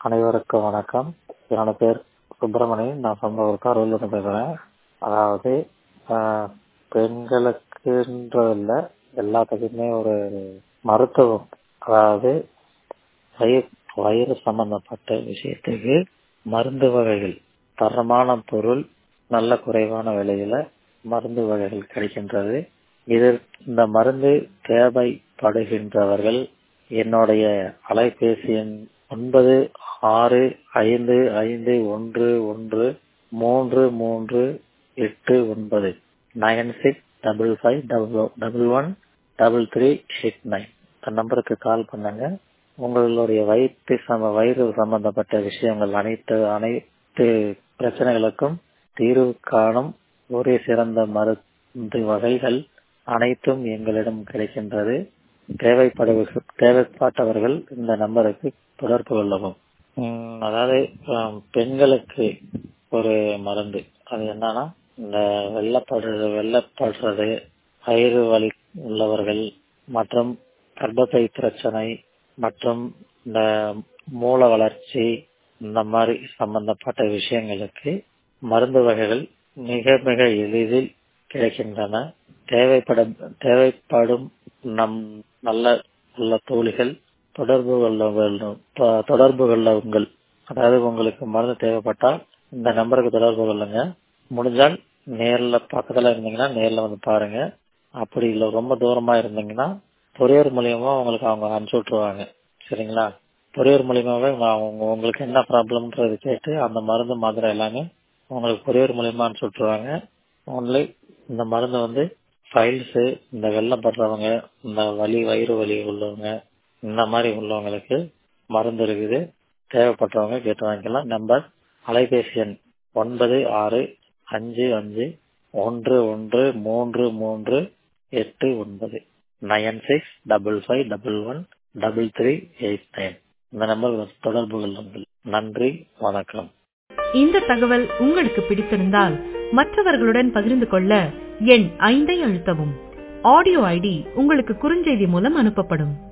அனைவருக்கும் வணக்கம் என்னோட பேர் சுப்பிரமணியன் நான் சொந்த ஒரு கரூர்லேருந்து பேசுகிறேன் அதாவது ஆஹ், பெண்களுக்குன்ற இல்லை எல்லாத்துக்குமே ஒரு மருத்துவம் அதாவது வயிறு வயிறு சம்பந்தப்பட்ட விஷயத்துக்கு மருந்து வகைகள் தரமான பொருள் நல்ல குறைவான விலையில மருந்து வகைகள் கிடைக்கின்றது இது இந்த மருந்து தேவைப்படுகின்றவர்கள் என்னுடைய அலைபேசி எண் ஒன்பது ஆறு ஐந்து ஐந்து ஒன்று ஒன்று மூன்று மூன்று எட்டு ஒன்பது nine six double five double double one double three eight nine இந்த நம்பருக்கு கால் பண்ணுங்க உங்களுடைய வயிற்று சம வயிறு சம்பந்தப்பட்ட விஷயங்கள் அனைத்து அனைத்து பிரச்சனைகளுக்கும் தீர்வு காணும் ஒரே சிறந்த மருந்து வகைகள் அனைத்தும் எங்களிடம் கிடைக்கின்றது தேவைப்படு தேவைப்பட்டவர்கள் இந்த நம்பருக்கு தொடர்பு கொள்ளவும் உம், அதாவது ஆம், பெண்களுக்கு ஒரு மருந்து அது என்னன்னா இந்த வெள்ளப்படுறது வெள்ளப்படுறது வயிறு வலி உள்ளவர்கள் மற்றும் கர்ப்பப்பை பிரச்சனை மற்றும் இந்த மூல வளர்ச்சி இந்த மாதிரி சம்பந்தப்பட்ட விஷயங்களுக்கு மருந்து வகைகள் மிக மிக எளிதில் கிடைக்கின்றன தேவைப்படும் தேவைப்படும் நம் நல்ல உள்ள தோழிகள் தொடர்பு கொள்ள வேண்டும் தொ- தொடர்பு கொள்ளுங்கள் அதாவது உங்களுக்கு மருந்து தேவைப்பட்டால் இந்த நம்பருக்கு தொடர்பு கொள்ளுங்க முடிஞ்சால் நேர்ல பக்கத்துல இருந்தீங்கன்னா நேர்ல வந்து பாருங்க அப்படி இல்லை ரொம்ப தூரமா இருந்தீங்கன்னா கொரியர் மூலியமா உங்களுக்கு அவங்க அனுப்பிச்சு விட்டுருவாங்க சரிங்களா கொரியர் மூலியமாவே உங்க- அவங்க உங்களுக்கு என்ன ப்ராப்ளம்ன்றது கேட்டு அந்த மருந்து மாத்திரை எல்லாமே உங்களுக்கு கொரியர் மூலியமா அனுப்பிச்சு விட்டுருவாங்க ஒன்லி இந்த மருந்து வந்து ஃபைல்ஸ் இந்த வெள்ளம் படுறவங்க இந்த வலி வயிறு வலி உள்ளவங்க இந்த மாதிரி உள்ளவங்களுக்கு மருந்து இருக்குது தேவைப்பட்டவங்க கேட்டு வாங்கிக்கலாம் நம்பர் அலைபேசி எண் ஒன்பது ஆறு அஞ்சு அஞ்சு ஒன்று ஒன்று மூன்று மூன்று எட்டு ஒன்பது nine six double five double one double three eight nine இந்த நம்பர் தொடர்பு கொள்ளுங்கள் நன்றி வணக்கம் இந்த தகவல் உங்களுக்கு பிடித்திருந்தால் மற்றவர்களுடன் பகிர்ந்து கொள்ள எண் ஐந்தை அழுத்தவும் ஆடியோ ஐடி உங்களுக்கு குறுஞ்செய்தி மூலம் அனுப்பப்படும்